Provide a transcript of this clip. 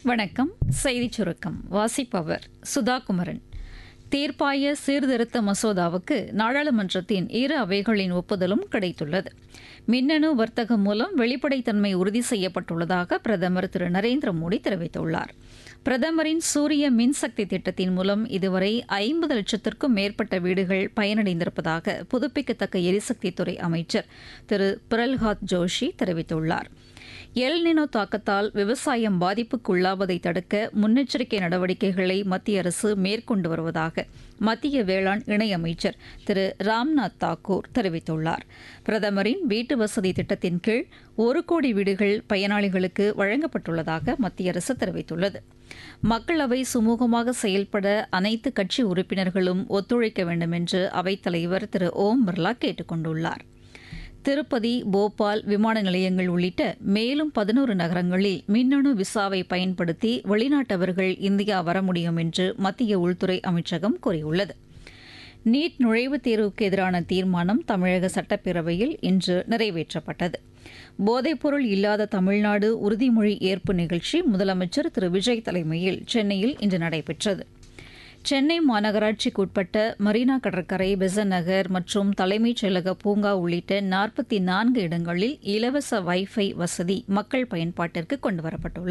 வணக்கம் செய்திச் சுருக்கம் வாசிப்பவர் சுதா குமரன் தீர்ப்பாய சீர்திருத்த மசோதாவுக்கு நாடாளுமன்றத்தின் இரு அவைகளின் ஒப்புதலும் கிடைத்துள்ளது மின்னணு வர்த்தகம் மூலம் வெளிப்படைத்தன்மை உறுதி செய்யப்பட்டுள்ளதாக பிரதமர் திரு நரேந்திர மோடி தெரிவித்துள்ளார் பிரதமரின் சூரிய மின்சக்தி திட்டத்தின் மூலம் இதுவரை ஐம்பது லட்சத்திற்கும் மேற்பட்ட வீடுகள் பயனடைந்திருப்பதாக புதுப்பிக்கத்தக்க எரிசக்தித்துறை அமைச்சர் திரு பிரல்ஹாத் ஜோஷி தெரிவித்துள்ளார் எல்நினோ தாக்கத்தால் விவசாயம் பாதிப்புக்குள்ளாவதை தடுக்க முன்னெச்சரிக்கை நடவடிக்கைகளை மத்திய அரசு மேற்கொண்டு வருவதாக மத்திய வேளாண் இணையமைச்சர் திரு ராம்நாத் தாக்கூர் தெரிவித்துள்ளார் பிரதமரின் வீட்டு வசதி திட்டத்தின் கீழ் ஒரு கோடி வீடுகள் பயனாளிகளுக்கு வழங்கப்பட்டுள்ளதாக மத்திய அரசு தெரிவித்துள்ளது மக்களவை சுமூகமாக செயல்பட அனைத்து கட்சி உறுப்பினர்களும் ஒத்துழைக்க வேண்டும் என்று அவைத்தலைவர் திரு ஓம் பிர்லா கேட்டுக் கொண்டுள்ளார் திருப்பதி போபால் விமான நிலையங்கள் உள்ளிட்ட மேலும் பதினோரு நகரங்களில் மின்னணு விசாவை பயன்படுத்தி வெளிநாட்டவர்கள் இந்தியா வர முடியும் என்று மத்திய உள்துறை அமைச்சகம் கூறியுள்ளது நீட் நுழைவுத் தேர்வுக்கு எதிரான தீர்மானம் தமிழக சட்டப்பேரவையில் இன்று நிறைவேற்றப்பட்டது போதைப்பொருள் இல்லாத தமிழ்நாடு உறுதிமொழி ஏற்பு நிகழ்ச்சி முதலமைச்சர் திரு விஜய் தலைமையில் சென்னையில் இன்று நடைபெற்றது சென்னை மாநகராட்சிக்கு உட்பட்ட மரீனா கடற்கரை பெசன் நகர் மற்றும் தலைமைச் செயலக பூங்கா உள்ளிட்ட நாற்பத்தி நான்கு இடங்களில் இலவச வைஃபை வசதி மக்கள் பயன்பாட்டிற்கு கொண்டுவரப்பட்டுள்ளது